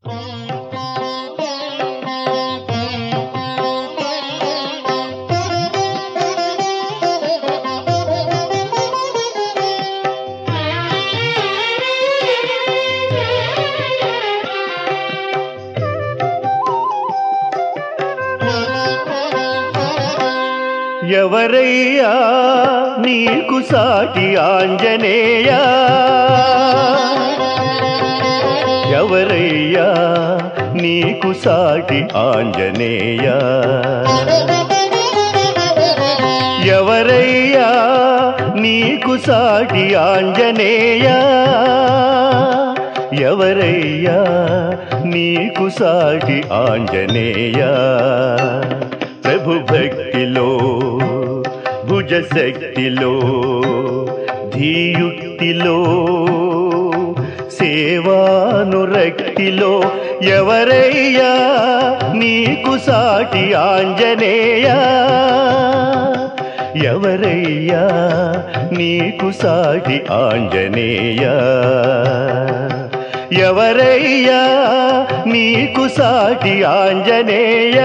ఎవరయ్యా నీకు సాటి ఆంజనేయ ఎవరయ్యా నీకు సాటి ఆంజనేయ ఎవరయ్యా నీకు సాటి ఆంజనేయ ఎవరయ్యా నీకు సాటి ఆంజనేయ ప్రభు భక్తిలో భుజ శక్తిలో ధీయుక్తిలో సేవానురక్తిలో ఎవరయ్యా నీకు సాటి ఆంజనేయ ఎవరయ్యా నీకు సాటి ఆంజనేయ ఎవరయ్యా నీకు సాటి ఆంజనేయ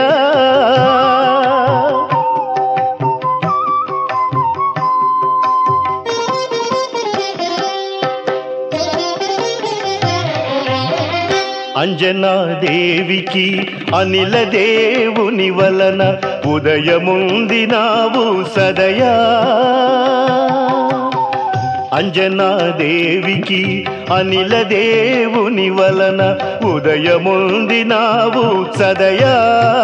అంజనాదేవికి అనిల దేవుని వలన ఉదయముందినావు సదయా అంజనాదేవికి అనిల దేవుని వలన ఉదయముందినావు సదయా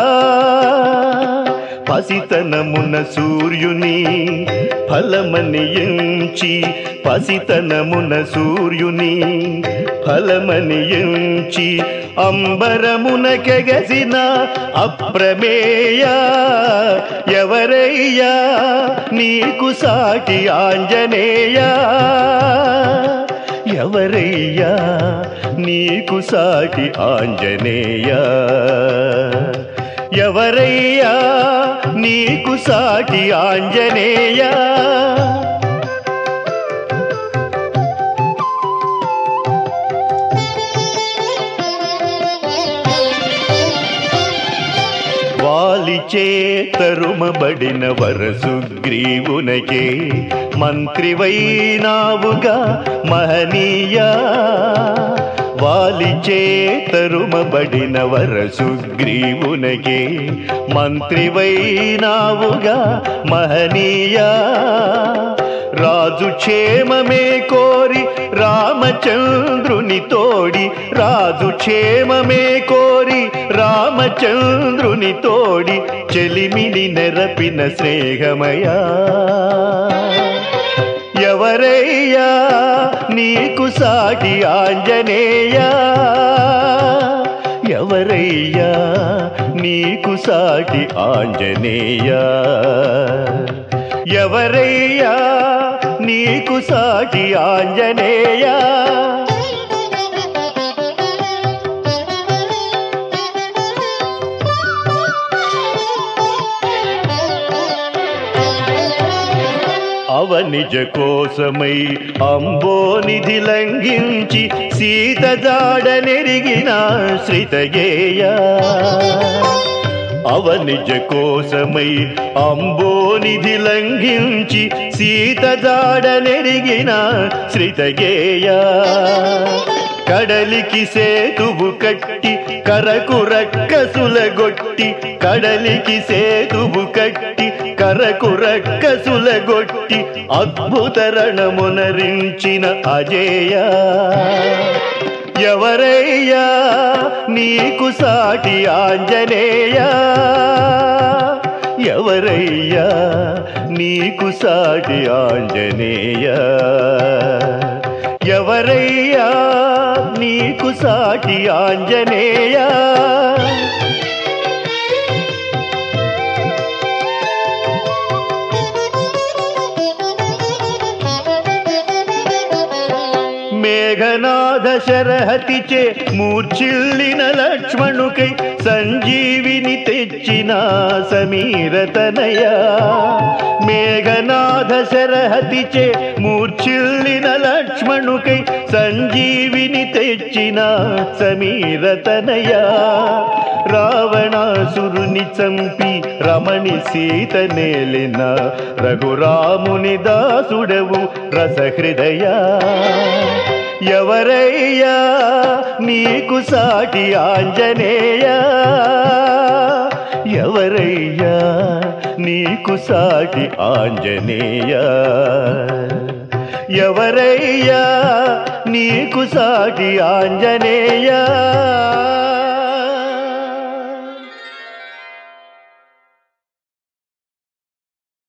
పసితనమున సూర్యుని ఫలమని ఎంచి పసితనమున సూర్యుని ఫలమని ఎంచి అంబరమున కెగసిన అప్రమేయ ఎవరయ్యా నీకు సాటి ఆంజనేయ ఎవరయ్యా నీకు సాటి ఆంజనేయ ఎవరయ్యా నీకు సాటి ఆంజనేయ వాలి చేతరుమబడిన వరసుగ్రీవునకే మంత్రివైనావుగా మహనీయా వాలి చేతరుమబడిన వరసుగ్రీవునకే మంత్రివైనావుగా మహనీయా రాజు క్షేమమే కోరి రామచంద్రుని తోడి రాజు క్షేమమే కోరి రామచంద్రుని తోడి చెలిమిని నెరపిన స్నేహమయా ఎవరయ్యా నీకు సాటి ఆంజనేయ ఎవరయ్యా నీకు సాటి ఆంజనేయ ఎవరయ్యా నీకు సాటి ఆంజనేయ అవనిజ కోసమై అంబోనిధి లంఘించి సీత జాడ నెరిగిన శ్రితగేయ అవనిజ కోసమై అంబోనిధి లంఘించి సీత జాడ నెరిగిన శ్రితగేయ కడలికి సేతువు కట్టి కరకు రక్కసులగొట్టి కడలికి సేతువు కట్టి కరకు రక్కసులగొట్టి అద్భుత రణమునరించిన అజేయ ఎవరయ్యా నీకు సాటి ఆంజనేయ ఎవరయ్యా నీకు సాటి ఆంజనేయ ఎవరయ్యా నీకు సాటి ఆంజనేయ మేఘనాథ శరహతిచే మూర్ఛిల్లిన లక్ష్మణుకై సంజీవిని తెచ్చిన సమీరతనయ మేఘనాథ శరహతిచే మూర్ఛిల్లిన లక్ష్మణుకై సంజీవిని తెచ్చిన సమీరతనయ రావణాసురుని చంపి రమణి సీత నేలిన రఘురాముని దాసుడవు రసహృదయ ఎవరయ్యా నీకు సాటి ఆంజనేయ ఎవరయ్యా నీకు సాటి ఆంజనేయ ఎవరయ్యా నీకు సాటి ఆంజనేయ